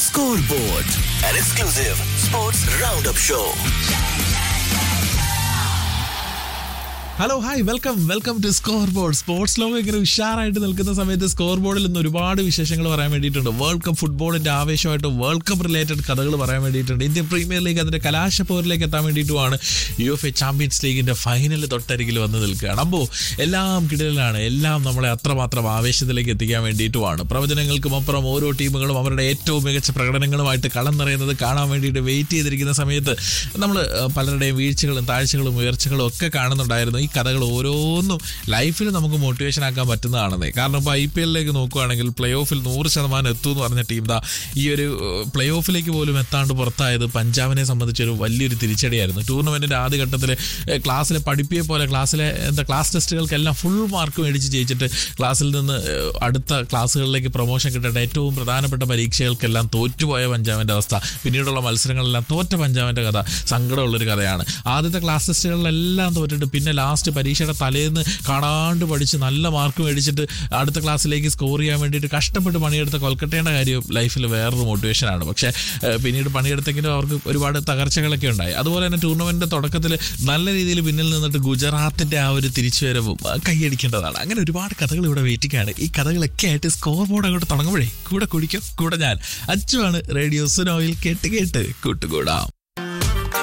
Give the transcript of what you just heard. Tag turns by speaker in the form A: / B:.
A: Scoreboard, an exclusive sports roundup show.
B: Hello hi welcome welcome to score board sports ലോകം ഇങ്ങനെ ഉഷാറായിട്ട് നിൽക്കുന്ന സമയത്ത് സ്കോർ ബോർഡിൽ നിന്ന് ഒരുപാട് വിശേഷങ്ങൾ പറയാൻ വേണ്ടിയിട്ടുണ്ട് വേൾഡ് കപ്പ് ഫുട്ബോളിന്റെ ആവേശമായിട്ട് വേൾഡ് കപ്പ് റിലേറ്റഡ് കഥകൾ പറയാൻ വേണ്ടിയിട്ടുണ്ട് ഇന്ത്യൻ പ്രീമിയർ ലീഗ് അതിന്റെ കലാശപ്പോരിലേക്ക് എത്താൻ വേണ്ടിയിട്ടുമാണ് യു എഫ് എ ചാമ്പ്യൻസ് ലീഗിന്റെ ഫൈനൽ തൊട്ടരികിൽ വന്ന് നിൽക്കുകയാണ് അപ്പോൾ എല്ലാം കിടലാണ് എല്ലാം നമ്മളെ അത്രമാത്രം ആവേശത്തിലേക്ക് എത്തിക്കാൻ വേണ്ടിയിട്ടുമാണ് പ്രവചനങ്ങൾക്കും അപ്പുറം ഓരോ ടീമുകളും അവരുടെ ഏറ്റവും മികച്ച പ്രകടനങ്ങളുമായിട്ട് കളം നിറയുന്നത് കാണാൻ വേണ്ടിയിട്ട് വെയിറ്റ് ചെയ്തിരിക്കുന്ന സമയത്ത് നമ്മൾ പലരുടെയും വീഴ്ചകളും താഴ്ചകളും ഉയർച്ചകളും ഒക്കെ കാണുന്നുണ്ടായിരുന്നു ഈ കഥകൾ ഓരോന്നും ലൈഫിൽ നമുക്ക് മോട്ടിവേഷൻ ആക്കാൻ പറ്റുന്നതാണെന്നേ കാരണം ഇപ്പോൾ ഐ പി എല്ലിലേക്ക് നോക്കുകയാണെങ്കിൽ പ്ലേ ഓഫിൽ നൂറ് ശതമാനം എത്തും എന്ന് പറഞ്ഞ ടീം ദാ ഈ ഒരു പ്ലേ ഓഫിലേക്ക് പോലും എത്താണ്ട് പുറത്തായത് പഞ്ചാബിനെ സംബന്ധിച്ചൊരു വലിയൊരു തിരിച്ചടിയായിരുന്നു ടൂർണമെന്റിന്റെ ആദ്യഘട്ടത്തിൽ ക്ലാസ്സിലെ പഠിപ്പിയെ പോലെ ക്ലാസ്സിലെ എന്താ ക്ലാസ് ടെസ്റ്റുകൾക്കെല്ലാം ഫുൾ മാർക്ക് മേടിച്ച് ജയിച്ചിട്ട് ക്ലാസ്സിൽ നിന്ന് ഏഹ്, അടുത്ത ക്ലാസ്സുകളിലേക്ക് പ്രൊമോഷൻ കിട്ടേണ്ട ഏറ്റവും പ്രധാനപ്പെട്ട പരീക്ഷകൾക്കെല്ലാം തോറ്റുപോയ പഞ്ചാബിന്റെ അവസ്ഥ പിന്നീടുള്ള മത്സരങ്ങളെല്ലാം തോറ്റ പഞ്ചാബിന്റെ കഥ സങ്കടമുള്ളൊരു കഥയാണ് ആദ്യത്തെ ക്ലാസ് ടെസ്റ്റുകളിലെല്ലാം തോറ്റിട്ട് പിന്നെ ലാസ്റ്റ് പരീക്ഷയുടെ തലേന്ന് കാണാണ്ട് പഠിച്ച് നല്ല മാർക്ക് മേടിച്ചിട്ട് അടുത്ത ക്ലാസ്സിലേക്ക് സ്കോർ ചെയ്യാൻ വേണ്ടിയിട്ട് കഷ്ടപ്പെട്ട് പണിയെടുത്ത കൊൽക്കട്ടയുടെ കാര്യം ലൈഫിൽ വേറൊരു മോട്ടിവേഷനാണ് പക്ഷേ ഏഹ്, പിന്നീട് പണിയെടുത്തെങ്കിലും അവർക്ക് ഒരുപാട് തകർച്ചകളൊക്കെ ഉണ്ടായി അതുപോലെ തന്നെ ടൂർണമെന്റിന്റെ തുടക്കത്തിൽ നല്ല രീതിയിൽ പിന്നിൽ നിന്നിട്ട് ഗുജറാത്തിന്റെ ആ ഒരു തിരിച്ചുവരവും ആ, കൈയടിക്കേണ്ടതാണ് അങ്ങനെ ഒരുപാട് കഥകൾ ഇവിടെ വെയിറ്റിംഗാണ് ഈ കഥകളൊക്കെ ആയിട്ട് സ്കോർ ബോർഡ് അങ്ങോട്ട് തുടങ്ങുമ്പോഴേ കൂടെ കുടിക്കും കൂടെ ഞാൻ അച്ചുവാണ് റേഡിയോ സുനോയിൽ കേട്ട് കേട്ട് കൂട്ടുകൂടാം